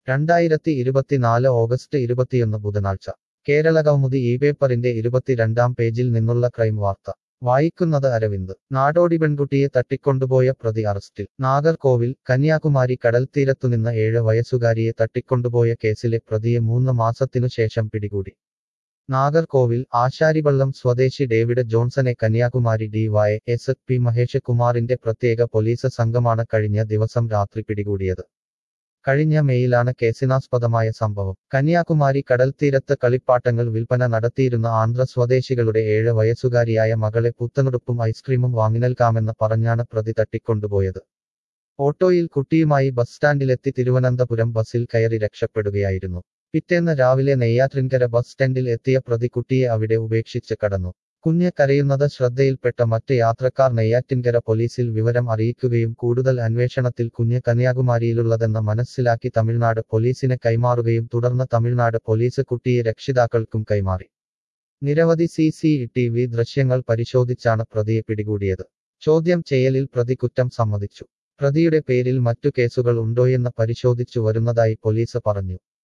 രണ്ടായിരത്തി ഇരുപത്തിനാല് ഓഗസ്റ്റ് ഇരുപത്തിയൊന്ന് ബുധനാഴ്ച കേരള കൗമുദി ഈ പേപ്പറിന്റെ ഇരുപത്തിരണ്ടാം പേജിൽ നിന്നുള്ള ക്രൈം വാർത്ത വായിക്കുന്നത് അരവിന്ദ് നാടോടി പെൺകുട്ടിയെ തട്ടിക്കൊണ്ടുപോയ പ്രതി അറസ്റ്റിൽ നാഗർകോവിൽ കന്യാകുമാരി കടൽത്തീരത്തുനിന്ന് ഏഴ് വയസ്സുകാരിയെ തട്ടിക്കൊണ്ടുപോയ കേസിലെ പ്രതിയെ മൂന്ന് മാസത്തിനു ശേഷം പിടികൂടി നാഗർകോവിൽ ആശാരിവള്ളം സ്വദേശി ഡേവിഡ് ജോൺസനെ Kanyakumari D Y S P Mahesh കുമാറിന്റെ പ്രത്യേക പോലീസ് സംഘമാണ് കഴിഞ്ഞ ദിവസം രാത്രി പിടികൂടിയത് കഴിഞ്ഞ മെയിലാണ് കേസിനാസ്പദമായ സംഭവം കന്യാകുമാരി കടൽത്തീരത്ത് കളിപ്പാട്ടങ്ങൾ വിൽപ്പന നടത്തിയിരുന്ന ആന്ധ്ര സ്വദേശികളുടെ ഏഴ് വയസ്സുകാരിയായ മകളെ പുത്തനുടുപ്പും ഐസ്ക്രീമും വാങ്ങി നൽകാമെന്ന് പറഞ്ഞാണ് പ്രതി തട്ടിക്കൊണ്ടുപോയത് ഓട്ടോയിൽ കുട്ടിയുമായി ബസ് സ്റ്റാൻഡിലെത്തി തിരുവനന്തപുരം ബസ്സിൽ കയറി രക്ഷപ്പെടുകയായിരുന്നു പിറ്റേന്ന് രാവിലെ നെയ്യാറ്റിൻകര ബസ് സ്റ്റാൻഡിൽ എത്തിയ പ്രതി കുട്ടിയെ അവിടെ ഉപേക്ഷിച്ച് കടന്നു കുഞ്ഞ് കരയുന്നത് ശ്രദ്ധയിൽപ്പെട്ട മറ്റ് യാത്രക്കാർ നെയ്യാറ്റിൻകര പോലീസിൽ വിവരം അറിയിക്കുകയും കൂടുതൽ അന്വേഷണത്തിൽ കുഞ്ഞ് കന്യാകുമാരിയിലുള്ളതെന്ന് മനസ്സിലാക്കി തമിഴ്നാട് പോലീസിന് കൈമാറുകയും തുടർന്ന് തമിഴ്നാട് പോലീസ് കുട്ടിയെ രക്ഷിതാക്കൾക്കും കൈമാറി നിരവധി സി സി ടി വി ദൃശ്യങ്ങൾ പരിശോധിച്ചാണ് പ്രതിയെ പിടികൂടിയത് ചോദ്യം ചെയ്യലിൽ പ്രതി കുറ്റം സമ്മതിച്ചു പ്രതിയുടെ പേരിൽ മറ്റു കേസുകൾ ഉണ്ടോയെന്ന് പരിശോധിച്ചു വരുന്നതായി പോലീസ് പറഞ്ഞു